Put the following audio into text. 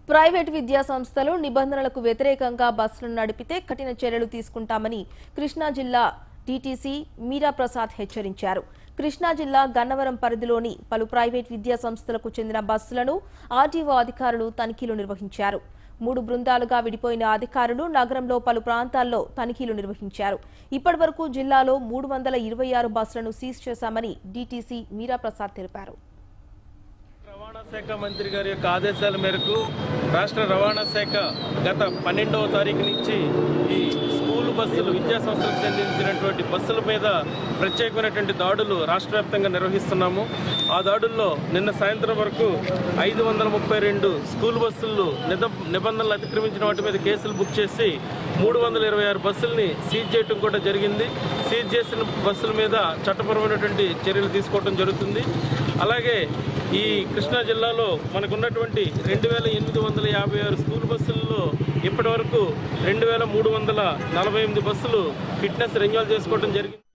private విద్యా సంస్థలు నిబంధనలకు వ్యతిరేకంగా బస్సులను నడిపితే కఠిన చర్యలు తీసుకుంటామని కృష్ణా జిల్లా డీటీసీ మీరా ప్రసాద్ హెచ్చరించారు కృష్ణా జిల్లా గన్నవరం పరిధిలోని పలు ప్రైవేట్ విద్యా సంస్థలకు చెందిన బస్సులను ఆర్టీఓ అధికారులు తనిఖీలు నిర్వహించారు మూడు బృందాలుగా విడిపోయిన అధికారులు నగరంలో పలు ప్రాంతాల్లో తనిఖీలు నిర్వహించారు ఇప్పటివరకు జిల్లాలో మూడు వందల ఇరవై ఆరు బస్సులను సీజ్ చేశామని డీటీసీ మీరా ప్రసాద్ తెలిపారు రవాణా శాఖ మంత్రి గారి యొక్క ఆదేశాల మేరకు రాష్ట్ర రవాణా శాఖ గత పన్నెండవ తారీఖు నుంచి ఈ స్కూల్ బస్సులు విద్యా సంస్థలకు చెందించినటువంటి బస్సుల మీద ప్రత్యేకమైనటువంటి దాడులు రాష్ట్ర వ్యాప్తంగా నిర్వహిస్తున్నాము ఆ దాడుల్లో నిన్న సాయంత్రం వరకు ఐదు వందల ముప్పై రెండు స్కూల్ బస్సులు నిద నిబంధనలు అతిక్రమించిన వాటి మీద కేసులు బుక్ చేసి మూడు వందల ఇరవై ఆరు బస్సుల్ని సీజ్ చేయడం కూడా జరిగింది సీజ్ చేసిన బస్సుల మీద చట్టపరమైనటువంటి చర్యలు తీసుకోవడం జరుగుతుంది అలాగే ఈ కృష్ణా జిల్లాలో మనకున్నటువంటి రెండు వేల ఎనిమిది వందల యాభై ఆరు స్కూల్ బస్సుల్లో ఇప్పటి వరకు రెండు వేల మూడు వందల నలభై ఎనిమిది బస్సులు ఫిట్నెస్ రెన్యువల్ చేసుకోవడం జరిగింది